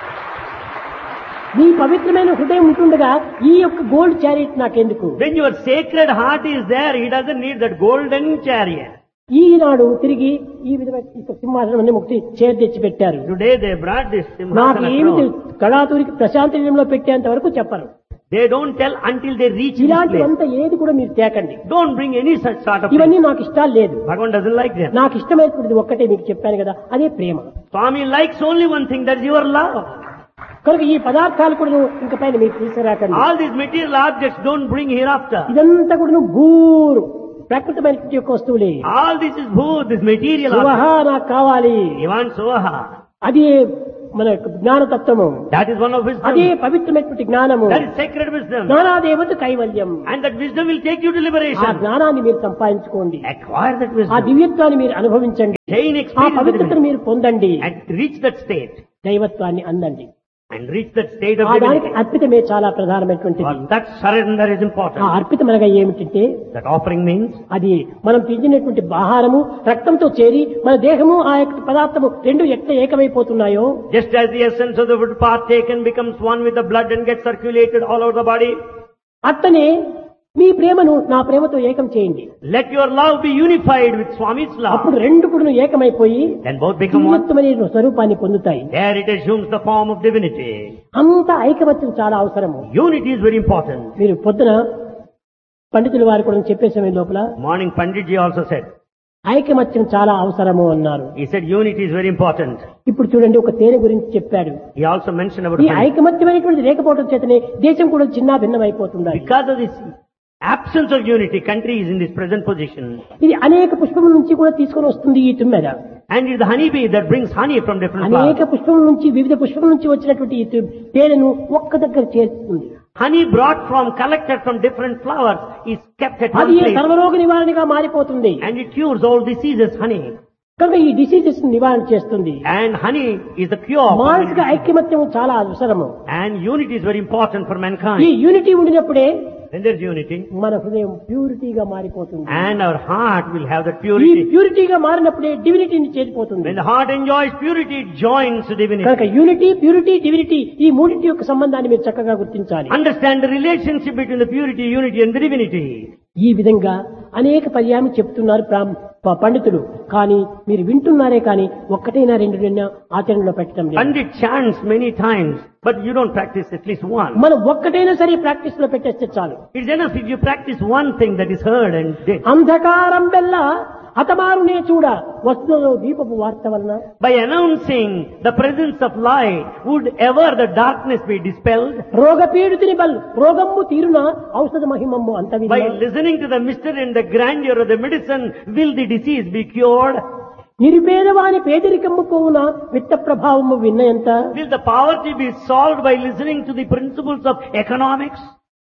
మీ పవిత్రమైన హృదయం ఉంటుండగా ఈ యొక్క గోల్డ్ చారిట్ నాకెందుకు When your sacred heart is there, he doesn't need that golden chariot. ఈనాడు తిరిగి ఈ విధమైన ఈ సింహాసనం అనే ఒకటి చేర్ తెచ్చి పెట్టారు Today they brought this నాకు Simhasana ఏమి throne. కళాతూరికి ప్రశాంతంలో పెట్టేంత వరకు చెప్పరు They don't tell until they reach this place. ఇలాంటివంతా ఏది కూడా మీరు తేకండి Don't bring any such sort of ఇవన్నీ thing. నాకు ఇష్టాలు లేదు Bhagavan doesn't like them. నాకు ఇష్టమైనటువంటిది ఒక్కటే మీకు చెప్పాను కదా అదే ప్రేమ Swami likes only one thing, that's your love. కనుక ఈ పదార్థాలు కూడా ఇంక పైన మీరు తీసుకురాకండి All these material objects don't bring hereafter. ఇదంతా కూడా భూరు ప్రకృతమైనటువంటి యొక్క వస్తువులే All this is bhood, this material సువహ object. నాకు కావాలి He wants Soha. అది మన యొక్క జ్ఞానతత్వము That is one of అదే wisdom. పవిత్రమైనటువంటి జ్ఞానము That is sacred wisdom. జ్ఞానాదేవత కైవల్యం And that wisdom will take you to ఆ liberation. జ్ఞానాన్ని మీరు సంపాదించుకోండి Acquire that ఆ wisdom. దివ్యత్వాన్ని మీరు అనుభవించండి Gain ఆ experience of పవిత్రతను divinity. మీరు పొందండి and reach that state. దైవత్వాన్ని అందండి And reach that state of ఆ దానికి divinity. అర్పితమే చాలా ప్రధానమైనటువంటిది For that surrender is ఆ important. అర్పితం అనగా ఏమిటంటే That offering means అది మనం తిండినటువంటి ఆహారము రక్తంతో చేరి మన దేహము ఆ యొక్క పదార్థము రెండు ఎట్లా ఏకమైపోతున్నాయో just as the essence of the food partaken becomes one with the blood and gets circulated all over the body, అట్టనే మీ ప్రేమను నా ప్రేమతో ఏకం చేయండి let your love be unified with Swami's అప్పుడు love. రెండు కూడా ఏకమైపోయి Then both become one. దివ్యత్వమైన స్వరూపాన్ని పొందుతాయి There it assumes the form of divinity. అంత ఐకమత్యం చాలా అవసరము Unity is very important. మీరు పొద్దున పండితుల వారు కూడా చెప్పే సమయం లోపల Morning Panditji also said. ఐకమత్యం చాలా అవసరము అన్నారు He said unity is very important. ఇప్పుడు చూడండి ఒక తేనె గురించి చెప్పాడు He also mentioned about ఈ honey. ఐకమత్యమైనటువంటి లేకపోవడం చేతనే దేశం కూడా చిన్న భిన్నం అయిపోతుంది Because of this absence of unity, country is in this present position. ఇది అనేక పుష్పముల నుంచి కూడా తీసుకొని వస్తుంది ఈ తుమ్మెద And it's the honeybee that brings honey from different అనేక flowers. పుష్పముల నుంచి వివిధ పుష్పముల నుంచి వచ్చినటువంటి ఈ తు- తేనెను ఒక్క దగ్గర చేరుతుంది Honey brought from, collected from different flowers is kept at one అది place. సర్వరోగ నివారణగా మారిపోతుంది And it cures all diseases, honey. కనుక ఈ డిసీజెస్ నివారణ చేస్తుంది And honey is the cure. for మానసిక many diseases. ఐక్యమత్యం చాలా అవసరము And unity is very important for ఈ mankind. యూనిటీ ఉండినప్పుడే When there's unity, మన హృదయం ప్యూరిటీగా మారిపోతుంది and our heart will have that ఈ purity. ప్యూరిటీగా మారినప్పుడే డివినిటీని చేరిపోతుంది When the heart enjoys purity, it joins divinity. కనుక యూనిటీ ప్యూరిటీ డివినిటీ ఈ మూడింటి యొక్క సంబంధాన్ని మీరు చక్కగా గుర్తించాలి Understand the relationship between the purity, unity and the divinity. ఈ విధంగా అనేక పర్యాయం చెప్తున్నారు ప్రాం- ప- పండితులు కానీ మీరు వింటున్నారే కానీ ఒక్కటైనా రెండు రెండు ఆచరణలో పెట్టడం లేదు Pandit chants many times, but you don't practice at least one. మనం ఒక్కటైనా సరే ప్రాక్టీస్ లో పెట్టేస్తే చాలు It's enough if you practice one thing that is heard and did. అంధకారం వల్ల హతమారునే చూడ వస్తువులో దీపపు వార్త వలన By announcing the presence of light, would ever the darkness be dispelled? రోగపీడితుని బల్ రోగమ్ము తీరున ఔషధ మహిమమ్ము అంత By listening to the mystery and the grandeur of the medicine, will the disease be cured? నిరుపేదవాని పేదరికమ్ము పోవున విత్త ప్రభావము విన్నయంత Will the poverty be solved by listening to the principles of economics?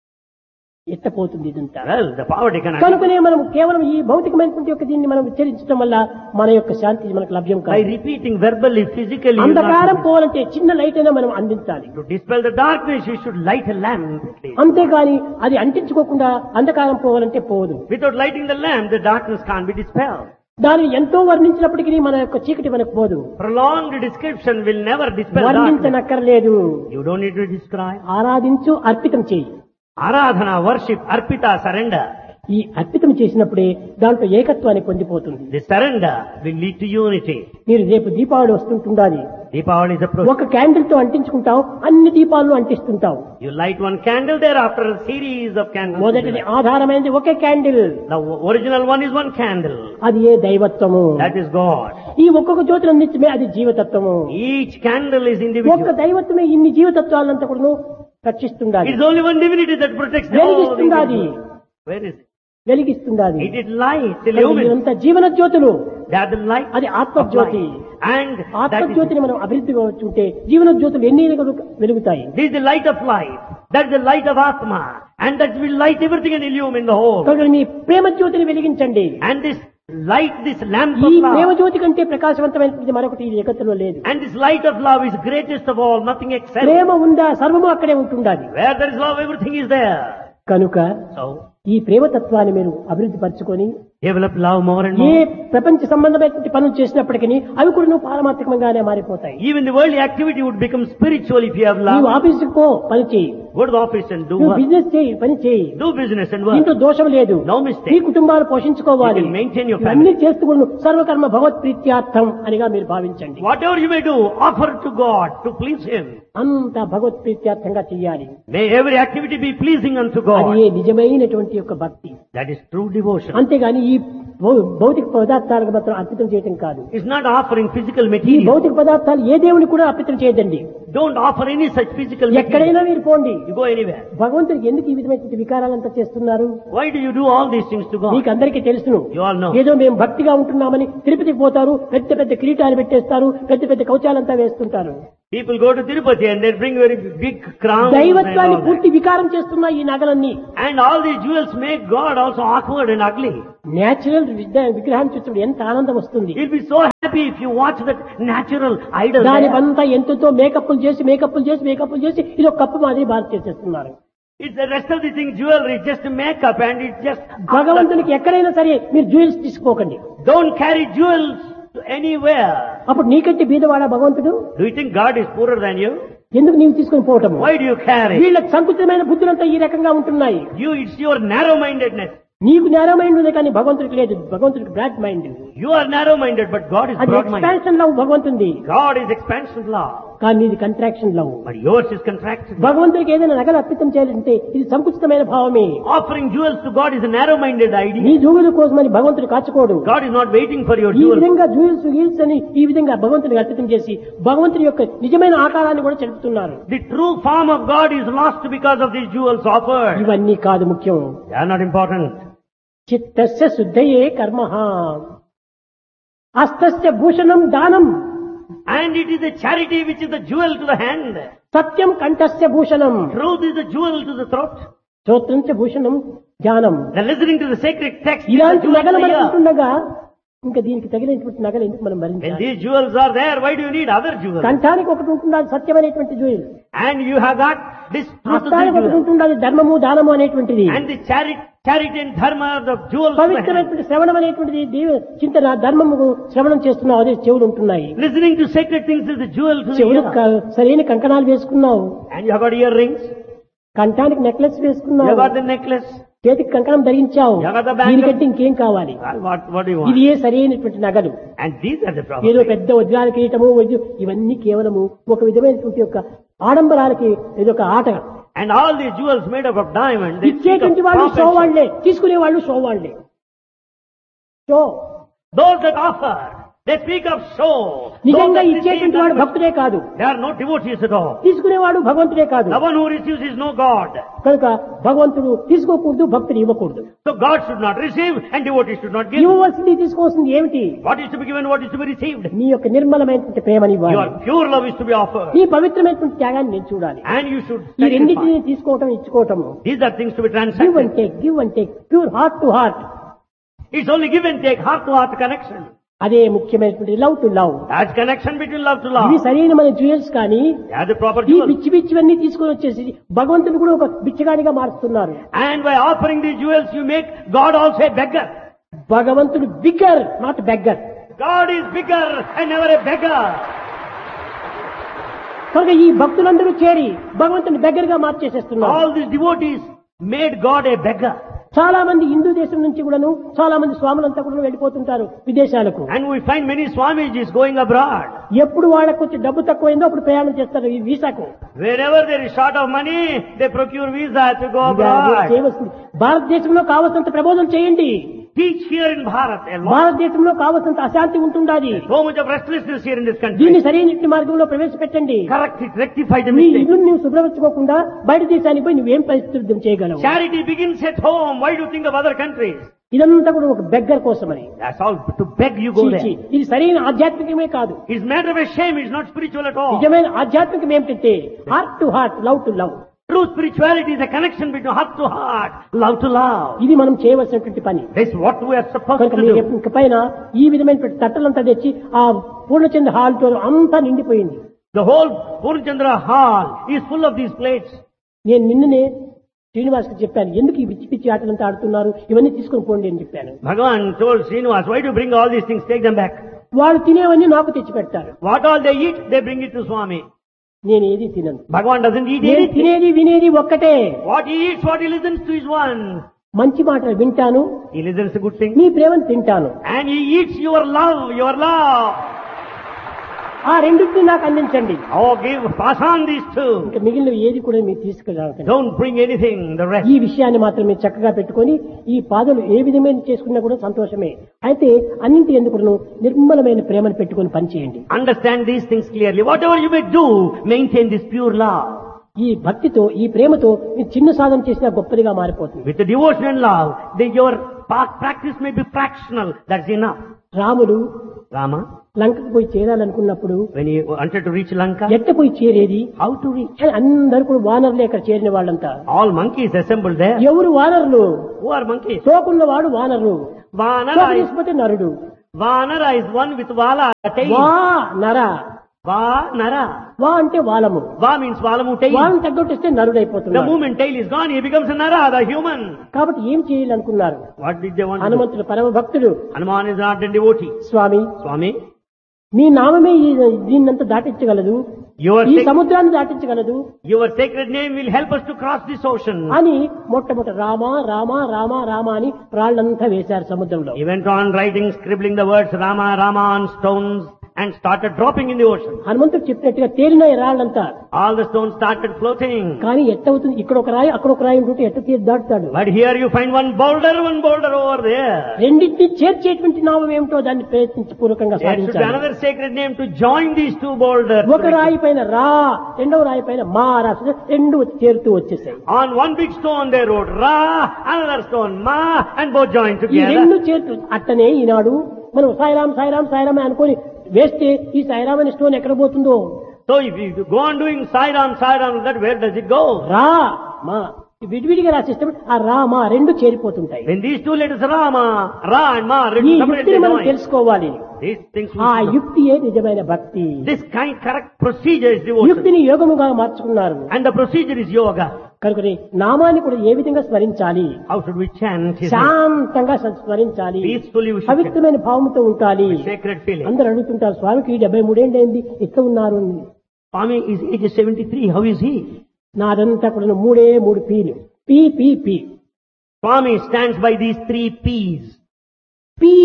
ఎత్తపోతుంది ఇదంతా Well, the poverty cannot. కనుకనే మనం కేవలం ఈ భౌతికమైనటువంటి యొక్క దీన్ని మనం ఉచ్చరించడం వల్ల మన యొక్క శాంతి మనకు లభ్యం By కాదు repeating verbally, physically, you అంధకారం not- పోవాలంటే చిన్న లైట్ అయినా మనం అందించాలి to dispel the darkness, you should light a lamp. at least. అంతేగాని అది అంటించుకోకుండా అంధకారం పోవాలంటే పోదు Without lighting the lamp, the darkness can't be dispelled. దానిని ఎంతో వర్ణించినప్పటికీ మన యొక్క చీకటి మనకు పోదు Prolonged description will never dispel darkness. వర్ణించనక్కర్లేదు You don't need to describe. ఆరాధించు అర్పితం చేయి Aradhana, worship, arpita, surrender. ఈ అర్పితం చేసినప్పుడే దాంట్లో ఏకత్వాన్ని పొందిపోతుంది The surrender will lead to unity. మీరు రేపు దీపావళి వస్తుంటుండాలి Deepavali is approaching. ఒక క్యాండిల్ తో అంటించుకుంటావు అన్ని దీపాలను అంటిస్తుంటావు You light one candle thereafter a series of candles. మొదటిది ఆధారమైనది ఒకే candle The original one is one candle. అది ఏ దైవత్వము That is God. ఈ ఒక్కొక్క జ్యోతిని అందించమే అది జీవతత్వము Each candle is ఒక్క individual. దైవత్వమే ఇన్ని జీవతత్వాలంతా కూడా రక్షిస్తుండాలి It is only one divinity that protects all the వెలిగిస్తుండాది individuals. Where is it? వెలిగిస్తుండాది It is light, illumines. ఇదంతా జీవన జ్యోతులు They are the light అది of ఆత్మజ్యోతి light. And that is, ఆత్మజ్యోతిని మనం అభివృద్ధిగా వచ్చుంటే జీవన జ్యోతులు ఎన్ని వెలుగుతాయి this is the light of life. That is the light of Atma. And that will light everything and illumine the whole. కనుక మీ ప్రేమ జ్యోతిని వెలిగించండి And this light, this lamp ఈ of ప్రేమ love. జ్యోతి కంటే ప్రకాశవంతమైనది మరొకటి ఈ జగత్తులో లేదు And this light of love is greatest of all, nothing excels. ప్రేమ ఉందా సర్వము అక్కడే ఉంటుండాలి Where there is love, everything is there. కనుక So, ఈ ప్రేమతత్వాన్ని మీరు అభివృద్ధి పరచుకొని develop love more and A more. ప్రపంచ సంబంధమైనటువంటి పనులు చేసినప్పటికీ అవి కూడా నువ్వు పారమాత్మకంగానే మారిపోతాయి Even the worldly activity would become spiritual if you have నువ్వు love. ఆఫీసుకు పో పని చేయి Go to the office and do నువ్వు work. బిజినెస్ చేయి పని చేయి Do business and work. దీంట్లో దోషం లేదు No నీ mistake. కుటుంబాలు పోషించుకోవాలి You can maintain your ఇవన్నీ చేస్తూ కూడా నువ్వు సర్వకర్మ భగవత్ ప్రీత్యార్థం అనిగా మీరు భావించండి Whatever you may do, offer to God to please Him. అంత భగవత్ ప్రీత్యార్థంగా చెయ్యాలి May every activity be pleasing unto అది God. ఏ నిజమైనటువంటి యొక్క భక్తి That is true devotion. అంతేగాని ఈ భౌ- భౌతిక పదార్థాలకు మాత్రం అర్పితం చేయటం కాదు It's not offering physical ఈ material. భౌతిక పదార్థాలు ఏ దేవుని కూడా అర్పితం చేయదండి Don't offer any such physical material. ఎక్కడైనా మీరు పోండి You go anywhere. భగవంతుడికి ఎందుకు ఈ విధమైన వికారాలంతా చేస్తున్నారు Why do you do all these things to God? మీకు అందరికీ తెలుసును You all know. ఏదో మేము భక్తిగా ఉంటున్నామని తిరుపతికి పోతారు పెద్ద పెద్ద కిరీటాలు పెట్టేస్తారు పెద్ద పెద్ద కవచాలంతా వేస్తుంటారు People go to Tirupati and they bring very big crowns. and దైవత్వాన్ని all that. పూర్తి వికారం చేస్తున్న ఈ నగలన్నీ And all these jewels make God also awkward and ugly. Natural విగ్రహాన్ని చూసినప్పుడు ఎంత ఆనందం వస్తుంది You'll be so happy if you watch that natural idol. దాని there. అంతా ఎంతతో మేకప్లు చేసి మేకప్లు చేసి మేకప్లు చేసి ఇది ఒక కప్పు మాదిరి బాధ చేసేస్తున్నారు It's the rest of the thing jewelry, just makeup and it's just... భగవంతునికి ఎక్కడైనా సరే మీరు జ్యువెల్స్ తీసుకోకండి Don't carry jewels to anywhere. అప్పుడు నీకంటే బీదవాడా భగవంతుడు Do you think God is poorer than you? ఎందుకు నీవు తీసుకొని పోవటం Why do you carry? వీళ్ళకి సంకుచితమైన బుద్ధులంతా ఈ రకంగా ఉంటున్నాయి You, it's your narrow-mindedness. నీకు నేరో మైండ్ ఉంది కానీ భగవంతుడికి లేదు భగవంతుడికి broad mind You are narrow-minded, but God is అది broad-minded. ఎక్స్పాన్షన్ లవ్ భగవంతుంది God is expansion law, కానీ ఇది contraction love but yours is contraction. భగవంతుడికి ఏదైనా నగలు అర్పితం చేయాలంటే ఇది సంకుచితమైన భావమే Offering jewels to God is a narrow-minded నీ idea. జూగుల కోసమని భగవంతుడు కాచుకోడు God is not waiting for your ఈ jewels. విధంగా జూయిల్స్ గీల్స్ అని ఈ విధంగా భగవంతుడికి అర్పితం చేసి భగవంతుడి యొక్క నిజమైన ఆకారాన్ని కూడా చెలుపుతున్నారు The true form of God is lost because of these jewels offered. ఇవన్నీ కాదు ముఖ్యం They are not important. చిత్తస్య శుద్ధయే కర్మ అస్తస్య భూషణం దానం And it is the charity which is the jewel to the hand. Satyam కంఠస్య Bhushanam Truth is the jewel to the throat. శ్రోత్రంచ Bhushanam ధ్యానం The listening to the sacred text is the ఇలాంటి jewel నగలు to the మనకు ear. ఉంటుండగా ఇంకా దీనికి తగినటువంటి నగలు ఎందుకు మనం When భరించాలి these jewels are there, why do you need other jewels? కంఠానికి ఒకటి ఉంటుంది అది సత్యమైనటువంటి జూయిల్ And you have got this truth of the హస్తానికి ఒకటి jewel. ఉంటుంది అది ధర్మము దానము అనేటువంటిది And the charity, charity and dharma are the jewels to the hand. పవిత్రమైనటువంటి శ్రవణం అనేటువంటిది దేవ చింతన ధర్మము శ్రవణం చేస్తున్నావు అదే చెవులు ఉంటున్నాయి Listening to sacred things is the jewel to the చెవులు ear. క- సరైన కంకణాలు వేసుకున్నావు And you have got earrings. కంఠానికి నెక్లెస్ You వేసుకున్నావు have got the necklace. చేతికి కంకణం ధరించావు Yaga the bangle. దీనికంటే ఇంకేం కావాలి Well, what, what do you ఇది want? ఏ సరైనటువంటి నగలు And these are the ఏదో problems. పెద్ద వజ్రాల కిరీటము వజ్ర- ఇవన్నీ కేవలము ఒక విధమైనటువంటి యొక్క ఆడంబరాలకి ఇదొక ఆట And all these jewels made up of diamond, they speak of ఇచ్చేటువంటి వాళ్ళు pomp షో and show. వాళ్లే తీసుకునే వాళ్ళు షో వాళ్లే show Those that offer, they speak of show. Those నిజంగా that receive ఇచ్చేటువంటి వాడు them, భక్తుడే కాదు they are not devotees at all. తీసుకునేవాడు భగవంతుడే కాదు The one who receives is no God. కనుక భగవంతుడు తీసుకోకూడదు భక్తుడు ఇవ్వకూడదు So God should not receive and devotees should not give. ఇవ్వవలసింది తీసుకోవాల్సింది ఏమిటి What is to be given, what is to be received? నీ యొక్క నిర్మలమైనటువంటి ప్రేమని ఇవ్వాలి Your pure love is to be offered. నీ పవిత్రమైనటువంటి త్యాగాన్ని నేను చూడాలి And you should ఈ రెండింటిని sacrifice. తీసుకోవటం ఇచ్చుకోవటము These are things to be give transacted. And take give and take pure heart to heart It's only give and take, heart to heart connection. అదే ముఖ్యమైనటువంటి love to love That's connection between love to ఇది love. సరైన మన jewels కానీ They are the proper ఈ jewels. పిచ్చి పిచ్చివన్నీ తీసుకొని వచ్చేసి భగవంతుడు కూడా ఒక బిచ్చగాడిగా మారుస్తున్నారు And by offering these jewels, you make God also a beggar. భగవంతుడు bigger not beggar God is bigger and never a beggar. కనుక ఈ భక్తులందరూ చేరి భగవంతుని దగ్గరగా మార్చేసేస్తున్నారు All these devotees made God a beggar. చాలా మంది హిందూ దేశం నుంచి కూడాను చాలా మంది స్వాములంతా కూడా వెళ్ళిపోతుంటారు విదేశాలకు And we find many Swamijis going abroad. ఎప్పుడు వాళ్ళకు కొంచెం డబ్బు తక్కువైందో అప్పుడు ప్రయాణం చేస్తారు ఈ వీసాకు Wherever there is short of money, they procure visa to go ఇది మీరు abroad. చేయవలసింది భారతదేశంలో కావలసినంత ప్రబోధం చేయండి Teach here in Bharat. A lot, భారతదేశంలో కావలసినంత అశాంతి ఉంటుండాలి so much of restlessness here in this దీన్ని country. సరైన మార్గంలో ప్రవేశపెట్టండి Correct it, rectify the నీ mistake. ఇల్లు నువ్వు శుభ్రపరచుకోకుండా బయట దేశానికి పోయి నువ్వేం పరిస్థితులు చేయగలవు Charity begins at home. Why do you think of other countries? ఇదంతా కూడా ఒక బెగ్గర్ కోసమని That's all. To beg you go చీ, చీ. there. ఇది సరైన ఆధ్యాత్మికమే కాదు It's matter of a shame. It's not spiritual at all. నిజమైన ఆధ్యాత్మికం ఏమిటంటే heart to heart love to love True spirituality is a connection between heart to heart, love to love. ఇది మనం చేయవలసినటువంటి పని That's what we are supposed కనుక to మీరు do. ఇక పైన ఈ విధమైనటువంటి తట్టలంతా తెచ్చి ఆ పూర్ణచంద్ర హాల్ తో అంతా నిండిపోయింది The whole Purnchandra hall is full of these plates. నేను నిన్ననే శ్రీనివాస్కి చెప్పాను ఎందుకు ఈ పిచ్చి పిచ్చి ఆటలంతా ఆడుతున్నారు ఇవన్నీ తీసుకొని పోండి అని చెప్పాను Bhagavan told Srinivas, why do you bring all these things? Take them back. వాళ్ళు తినేవన్నీ నాకు తెచ్చి పెడతారు What all they eat, they bring it to Swami. నేను ఏది తినను Bhagavan doesn't eat నేను anything. తినేది వినేది ఒక్కటే What he eats, what he listens to is one. మంచి మాటలు వింటాను He listens to good things. మీ ప్రేమను తింటాను And he eats your love, your love. ఆ రెండింటిని నాకు అందించండి Oh, give, pass on these two. ఇంకా మిగిలిన ఏది కూడా మీరు తీసుకురాకండి Don't bring anything, the rest. ఈ విషయాన్ని మాత్రం మీరు చక్కగా పెట్టుకొని ఈ పాదలు ఏ విధమైన చేసుకున్నా కూడా సంతోషమే అయితే అన్నింటి ఎందుకు నిర్మలమైన ప్రేమను పెట్టుకొని పనిచేయండి Understand these things clearly. Whatever you may do, maintain this pure love. ఈ భక్తితో ఈ ప్రేమతో మీరు చిన్న సాధన చేసినా గొప్పదిగా మారిపోతుంది With the devotion and love, the, your pa- practice may be fractional. That's enough. రాముడు Rama, లంకకు పోయి చేరాలనుకున్నప్పుడు when he wanted to reach Lanka, ఎట్ట పోయి చేరేది how to reach? అని అందరూ కూడా వానరులే ఇక్కడ చేరిన వాళ్ళంతా All monkeys assembled there. ఎవరు వానరులు Who are monkeys? తోకున్నవాడు వానరు Vanara తోక is, తీసుకుపోతే నరుడు Vanara is one with Vala, tail. వా నర Vanara. వా అంటే వాలము Va means Valamu tail. వాలం తగ్గొట్టిస్తే The నరుడైపోతున్నాడు moment tail is gone, he becomes a Nara, the human. కాబట్టి ఏం చేయాలనుకున్నారు What did they want to do? హనుమంతుడు పరమ భక్తుడు Hanuman is not a devotee. Swamy Swami, మీ నామమే ఈ దీన్నంతా దాటించగలదు your, ఈ sac- సముద్రాన్ని దాటించగలదు your sacred name will help us to cross this ocean. అని మొట్టమొదటి రామ రామ రామ రామ అని రాళ్ళంతా వేశారు సముద్రంలో He went on writing, scribbling the words Rama, Rama on stones and started dropping in the ocean. హనుమంతుడు చెప్పినట్టుగా తేలిన ఈ రాళ్ళంతా All the stones started floating. కానీ ఎట్టవుతుంది ఇక్కడ ఒక రాయి అక్కడ ఒక రాయి ఉంటుంటే ఎట్ట తీసి దాటుతాడు But here you find one boulder, one boulder over there. రెండింటిని చేర్చేటువంటి నామం ఏమిటో దాన్ని ప్రయత్నించి పూర్వకంగా There should be సాధించాలి another sacred name to join these two boulders. ఒక రాయి పైన రా రెండవ రాయి పైన మా రాసి రెండు చేరుతూ వచ్చేసాయి On one big stone they wrote Ra, another stone Ma, and both joined ఈ రెండు together. చేతులు అట్టనే ఈనాడు మనం సాయిరాం సాయిరాం సాయిరాం అనుకొని వేస్తే ఈ సాయిరాం అనే స్టోన్ ఎక్కడ పోతుందో So if you go on doing Sairam, Sairam, that where does it go? రా మా విడివిడిగా రాసిస్తే ఆ రా మా రెండు చేరిపోతుంటాయి When these two letters Rama, Ra and Ma ఈ written separately యుక్తిని మనం joined. తెలుసుకోవాలి These things we ఆ should know. యుక్తియే నిజమైన భక్తి This kind correct procedure is devotion. యుక్తిని యోగముగా మార్చుకున్నారు And the procedure is yoga. కనుక నామాన్ని కూడా ఏ విధంగా స్మరించాలి How should we chant his name? శాంతంగా స్మరించాలి Peacefully we should chant. పవిత్రమైన భావంతో ఉండాలి With sacred feeling. అందరూ అడుగుతుంటారు స్వామికి డెబ్బై మూడేళ్ళైంది ఇట్లా ఉన్నారు అని. Swami is age 73. How is he? నాదంతా కూడా మూడే మూడు పీలు P P P Swami stands by these three P's. P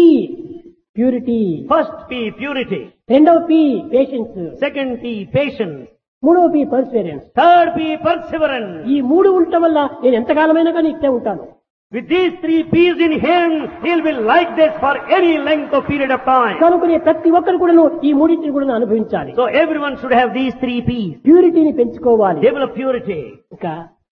purity First P, purity. రెండవ P patience Second P, patience. మూడవ P perseverance Third P, perseverance. ఈ మూడు ఉండటం వల్ల నేను ఎంతకాలమైనా కానీ ఇట్టే ఉంటాను With these three P's in him, he'll be like this for any length of period of time. కనుకనే ప్రతి ఒక్కరు కూడాను ఈ మూడింటిని కూడా అనుభవించాలి So everyone should have these three P's. ప్యూరిటీని పెంచుకోవాలి Develop purity ఇంకా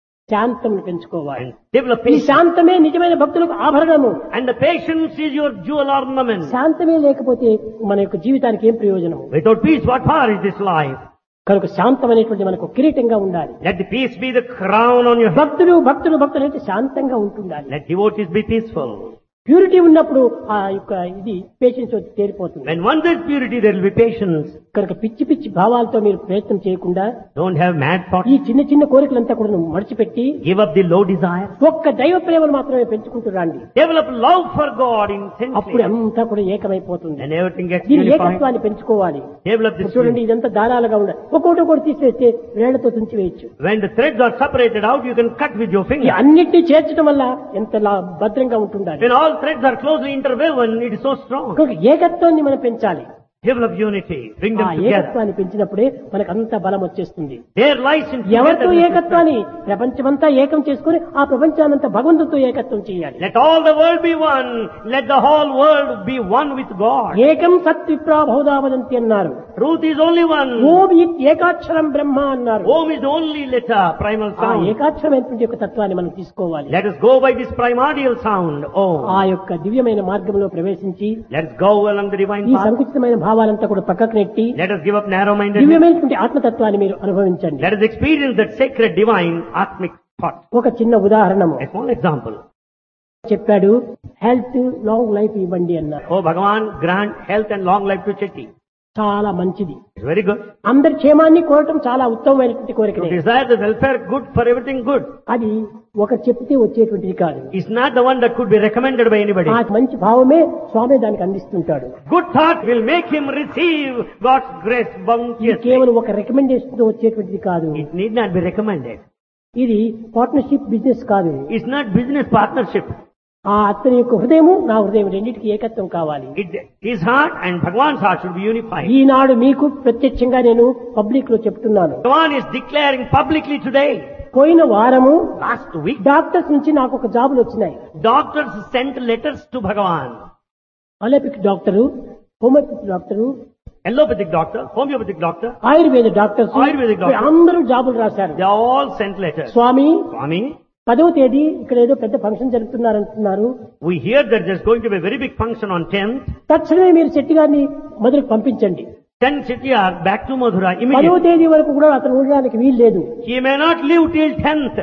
శాంతం పెంచుకోవాలి and develop ఈ patience. శాంతమే నిజమైన భక్తులకు ఆభరణము And the patience is your jewel ornament. శాంతమే లేకపోతే మన యొక్క జీవితానికి ఏం ప్రయోజనము Without peace, what power is this life? కనుక శాంతం అనేటువంటి మనకు కిరీటంగా ఉండాలి Let the peace be the crown on your head. భక్తులు భక్తులు భక్తులు అయితే శాంతంగా ఉంటుండాలి Let devotees be peaceful. Purity ఉన్నప్పుడు ఆ యొక్క ఇది పేషెన్స్ వచ్చి తేలిపోతుంది When once there's purity, there will be patience. కనుక పిచ్చి పిచ్చి భావాలతో మీరు ప్రయత్నం చేయకుండా Don't have mad thoughts. ఈ చిన్న చిన్న కోరికలంతా కూడా మడిచిపెట్టి Give up the low desire. ఒక్క దైవ ప్రేమను మాత్రమే పెంచుకుంటూ రండి Develop love for God అప్పుడు intensely. అంతా కూడా ఏకమైపోతుంది And everything gets దీని unified. ఏకత్వాన్ని పెంచుకోవాలి Develop ఇప్పుడు this. చూడండి unity. ఇదంతా దారాలుగా ఉండాలి ఒక్కొక్కటి ఒకటి తీసివేస్తే వేళ్లతో తుంచి వేయచ్చు When the threads are separated out, you can cut with your ఈ finger. అన్నిటినీ చేర్చడం వల్ల ఎంత లా- భద్రంగా ఉంటుండాలి When all threads are closely interwoven, it is so strong. కనుక ఏకత్వాన్ని మనం పెంచాలి Develop unity. Bring ఆ them together. ఏకత్వాన్ని పెంచినప్పుడే మనకు అంత బలం వచ్చేస్తుంది There lies in ఎవరితో togetherness. ఏకత్వాన్ని ప్రపంచమంతా ఏకం చేసుకుని ఆ ప్రపంచానంతా భగవంతుడితో ఏకత్వం చేయాలి Let all the world be one. Let the whole world be one with God. ఏకం సత్ విప్రా బహుదావదంతి అన్నారు Truth is only one. ఓం ఇత్ ఏకాక్షరం బ్రహ్మ అన్నారు Om is the only letter, primal ఆ sound. ఏకాక్షరమైనటువంటి యొక్క తత్వాన్ని మనం తీసుకోవాలి Let us go by this primordial sound. ఆ Om. యొక్క దివ్యమైన మార్గంలో ప్రవేశించి Let us go along the divine ఈ path. సంకుచితమైన భావాలంతా కూడా పక్కకు నెట్టి Let us give up narrow-mindedness. దివ్యమైనటువంటి ఆత్మతత్వాన్ని మీరు అనుభవించండి Let us experience that sacred, divine, atmic thought. ఒక చిన్న ఉదాహరణము A small example. చెప్పాడు హెల్త్ లాంగ్ లైఫ్ ఇవ్వండి అన్నారు Oh Bhagavan, grant health and long life to Chetty. చాలా మంచిది It's very good. అందరి క్షేమాన్ని కోరటం చాలా ఉత్తమమైనటువంటి To కోరికనే desire the welfare good for everything good అది ఒకరు చెప్తే వచ్చేటువంటిది కాదు is not the one that could be recommended by anybody. ఆ మంచి భావమే స్వామి దానికి అందిస్తుంటాడు Good thought will make him receive God's grace ఇది bounteously. కేవలం ఒక రికమెండేషన్ తో వచ్చేటువంటిది కాదు It need not be recommended. ఇది పార్ట్నర్షిప్ బిజినెస్ కాదు It's not business partnership. ఆ అతని యొక్క హృదయము నా హృదయం రెండింటికి ఏకత్వం కావాలి It, his heart and Bhagwan's heart should be unified. ఈనాడు మీకు ప్రత్యక్షంగా నేను పబ్లిక్ లో చెప్తున్నాను Bhagavan is declaring publicly today. పోయిన వారము Last week, డాక్టర్స్ నుంచి నాకు ఒక జాబులు వచ్చినాయి doctors sent letters to Bhagavan. Allopathic doctor homeopathy doctor Allopathic doctor, homeopathic doctor, Ayurveda doctors Ayurvedic doctor. అందరూ జాబులు రాశారు they all sent letters. Swamy Swami, పదవ తేదీ ఇక్కడ ఏదో పెద్ద ఫంక్షన్ జరుపుతున్నారంటున్నారు we hear that there's going to be a very big function on 10th. తక్షణమే మీరు శెట్టి గారిని మొదలుకు పంపించండి 10 Chettiar back to Madhura పదవ immediately. తేదీ వరకు కూడా అతను ఉండడానికి వీలు లేదు He may not live till 10th.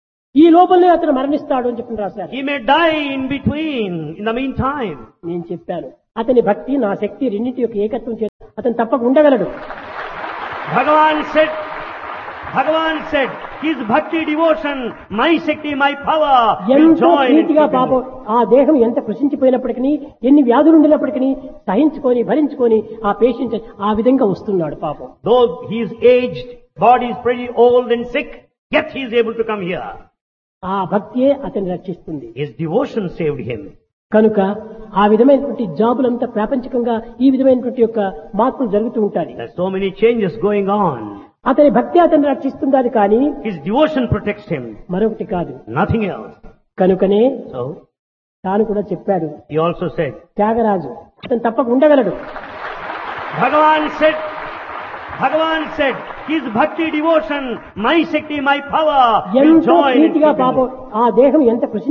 ఈ లోపలనే అతను మరణిస్తాడు అని చెప్పి రాశారు He may die in between, in the meantime. నేను చెప్పాను అతని భక్తి నా శక్తి రెండింటి యొక్క ఏకత్వం చేత అతను తప్పక ఉండగలడు Bhagavan said, Bhagavan said, his bhakti devotion, my Shakti, my power will ఎంతో join in ప్రీతిగా keeping పాపం it. ఆ దేహం ఎంత కృషించిపోయినప్పటికీ ఎన్ని వ్యాధులు ఉండినప్పటికీ సహించుకొని భరించుకొని ఆ పేషెంట్ ఆ విధంగా వస్తున్నాడు పాపం Though he is aged, body is pretty old and sick, yet he is able to come here. ఆ భక్తియే అతన్ని రక్షిస్తుంది His devotion saved him. కనుక ఆ విధమైనటువంటి జాబులంతా ప్రాపంచికంగా ఈ విధమైనటువంటి యొక్క మార్పులు జరుగుతూ ఉంటాయి There's so many changes going on. అతని భక్తి అతన్ని రక్షిస్తుందని కానీ His devotion protects him, మరొకటి కాదు nothing else. కనుకనే So, తాను కూడా చెప్పాడు he also said, త్యాగరాజు అతను తప్పక ఉండగలడు Bhagavan said, Bhagavan said, his bhakti devotion, my Shakti, my power will ఎంతో join in ప్రీతిగా keeping it. పాపం ఆ దేహం ఎంత కృషి